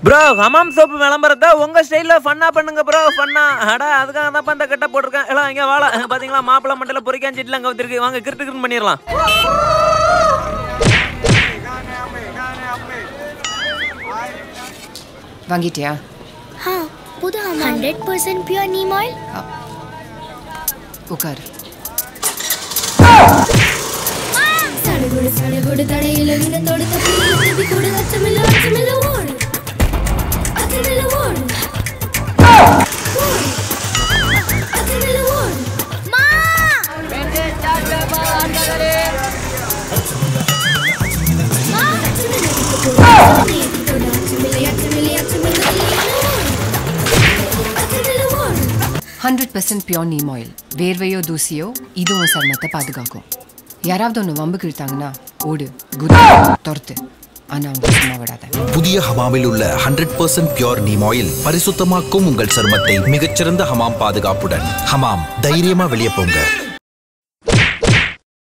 Bro Hamam soap விளம்பரத்தை உங்க ஸ்டைல்ல ஃபன்னா பண்ணுங்க ப்ரோ ஃபன்னா அடா அதுக்காக தான் இந்த கட்ட போட்டிருக்கேன் எல்லாம் இங்க வாழ பாத்தீங்களா மாப்பிள மண்டல பொறிக்கான் சீட்ல அங்க வந்திருக்கு வாங்க கிருட்டு கிருட்டு பண்ணிடலாம் வாங்கிட்டியா हाँ புது hundred percent pure neem oil உட்காரு சடுகுடு சடுகுடு தடையில வினத்தோடு தப்பியில் திருப்பி கொடு அச்சமில்ல அச்சமில்ல ஓடு அச்சமில்ல ஓடு ஓடு. அச்சமில்ல ஓடு மா மா, அச்சமில்ல ஓடு. அச்சமில்லை, அச்சமில்லை, அச்சமில்லை, அச்சமில்ல ஓடு. Hundred percent pure neem oil வேர்வையோ தூசியோ இதுவும் சருமத்தை பாதுகாக்கும் யாராவது ஒன்று வம்பு கிழித்தாங்கன்னா ஓடு குதி துரத்து ஆனால் அவங்க சும்மா விடாத புதிய ஹமாமில் உள்ள hundred percent pure neem oil பரிசுத்தமாக்கும் உங்கள் சருமத்தை மிகச்சிறந்த ஹமாம் பாதுகாப்புடன் ஹமாம் தைரியமா வெளியே போங்க